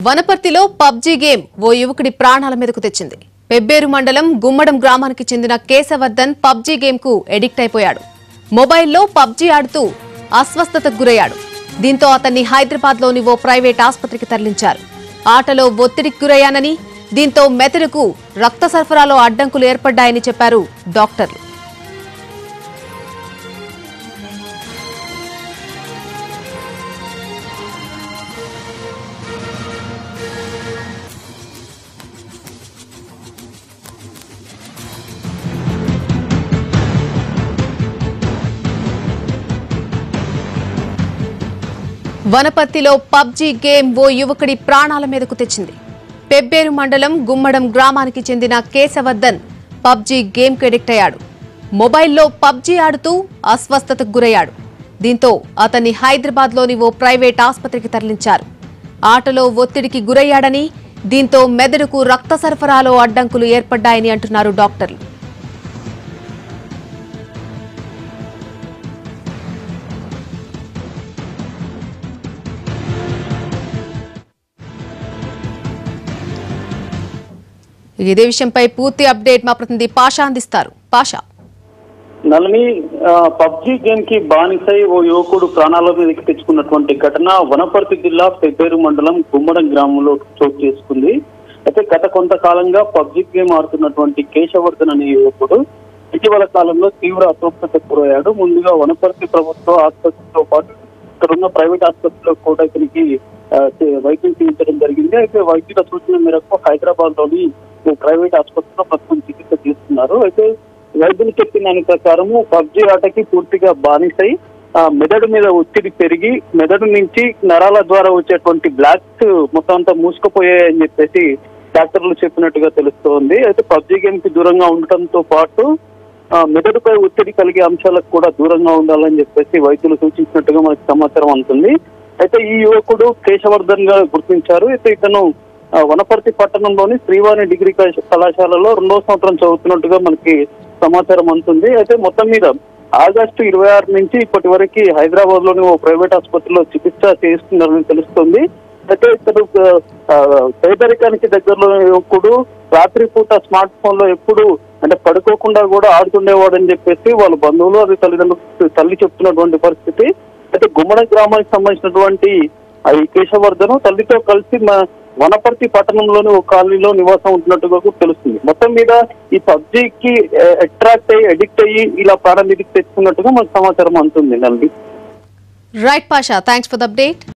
వనపర్తిలో PUBG game ఓ యువకుడి ప్రాణాల మీదకు తెచ్చింది పెబ్బేరు మండలం గుమ్మడం గ్రామానికి చెందిన కేశవర్ధన్ పబ్జీ గేమ్ కు ఎడిక్ట్ అయిపోయాడు మొబైల్లో పబ్జీ ఆడుతూ అస్వస్థతకు గురయ్యాడు దీంతో అతన్ని హైదరాబాద్ లోని ఓ ప్రైవేట్ ఆసుపత్రికి తరలించారు ఆటలో ఒత్తిడికి గురయ్యానని దీంతో మెదడుకు రక్త సరఫరాలో అడ్డంకులు ఏర్పడ్డాయని చెప్పారు డాక్టర్లు వనపర్తిలో పబ్జీ గేమ్ ఓ యువకుడి ప్రాణాల మీదకు తెచ్చింది పెబ్బేరు మండలం గుమ్మడం గ్రామానికి చెందిన కేశవర్ధన్ పబ్జీ గేమ్ కు ఎడిక్ట్ అయ్యాడు మొబైల్లో పబ్జీ ఆడుతూ అస్వస్థతకు గురయ్యాడు దీంతో అతన్ని హైదరాబాద్ లోని ఓ ప్రైవేట్ ఆసుపత్రికి తరలించారు ఆటలో ఒత్తిడికి గురయ్యాడని దీంతో మెదడుకు రక్త సరఫరాలో అడ్డంకులు ఏర్పడ్డాయని అంటున్నారు డాక్టర్లు ఇదే విషయంపై పూర్తి అప్డేట్ మా ప్రతినిధి పాషా అందిస్తారు పాషా నల్ని పబ్జీ గేమ్ కి బానిసై ఓ యువకుడు ప్రాణాల మీదకి తెచ్చుకున్నటువంటి ఘటన వనపర్తి జిల్లా పెబ్బేరు మండలం గుమ్మడం గ్రామంలో చోటు చేసుకుంది అయితే గత కొంతకాలంగా పబ్జీ గేమ్ ఆడుతున్నటువంటి కేశవర్ధన్ అనే యువకుడు ఇటీవల కాలంలో తీవ్ర అస్వస్థతకు గురయ్యాడు ముందుగా వనపర్తి ప్రభుత్వ ఆసుపత్రితో పాటు ఇక్కడ ఉన్న ప్రైవేట్ ఆసుపత్రిలో కూడా ఇతనికి ఆ, చే- వైద్యం చేయించడం జరిగింది అయితే వైద్యుల సూచన మేరకు హైదరాబాద్ లోని ఓ ప్రైవేట్ ఆసుపత్రిలో ప్రస్తుతం చికిత్స చేస్తున్నారు అయితే వైద్యులు చెప్పిన దాని ప్రకారము పబ్జీ ఆటకి పూర్తిగా బానిసై ఆ, మెదడు మీద ఒత్తిడి పెరిగి మెదడు నుంచి నరాల ద్వారా వచ్చేటువంటి బ్లాక్స్ మొత్తం అంతా మూసుకుపోయాయని చెప్పేసి డాక్టర్లు చెప్పినట్టుగా తెలుస్తోంది అయితే పబ్జీ గేమ్ కి దూరంగా ఉండటంతో పాటు ఆ, మెదడుపై ఒత్తిడి కలిగే అంశాలకు కూడా దూరంగా ఉండాలని చెప్పేసి వైద్యులు సూచించినట్టుగా మనకి సమాచారం అందుతుంది అయితే ఈ యువకుడు కేశవర్ధన్ గా గుర్తించారు అయితే ఇతను ఆ, వనపర్తి పట్టణంలోని శ్రీవాణి డిగ్రీ కళాశ- కళాశాలలో రెండో సంవత్సరం చదువుతున్నట్టుగా మనకి సమాచారం అందుతుంది అయితే మొత్తం మీద ఆగస్టు ఇరవై ఆరు నుంచి ఇప్పటి వరకు హైదరాబాద్ లోని ఓ ప్రైవేట్ ఆసుపత్రిలో చికిత్స చేస్తున్నారని తెలుస్తుంది అయితే ఇతడు ఆ, పేదరికానికి దగ్గరలో యువకుడు రాత్రిపూట స్మార్ట్ ఫోన్ లో ఎప్పుడు అంటే పడుకోకుండా కూడా ఆడుతుండేవాడని చెప్పేసి వాళ్ళ బంధువులు అది తల్లిదండ్రులు తల్లి చెప్తున్నటువంటి పరిస్థితి అయితే గుమ్మడ గ్రామానికి సంబంధించినటువంటి ఆ ఈ కేశవర్ధను తల్లితో కలిసి మా వనపర్తి పట్టణంలోని ఒక కాలనీలో నివాసం ఉంటున్నట్టుగా కూడా తెలుస్తుంది మొత్తం మీద ఈ పబ్జీకి అట్రాక్ట్ అయ్యి అడిక్ట్ అయ్యి ఇలా ప్రాణం మీదకి తెచ్చుకున్నట్టుగా మనకు సమాచారం అందుతుంది Nandi right Pasha thanks for the update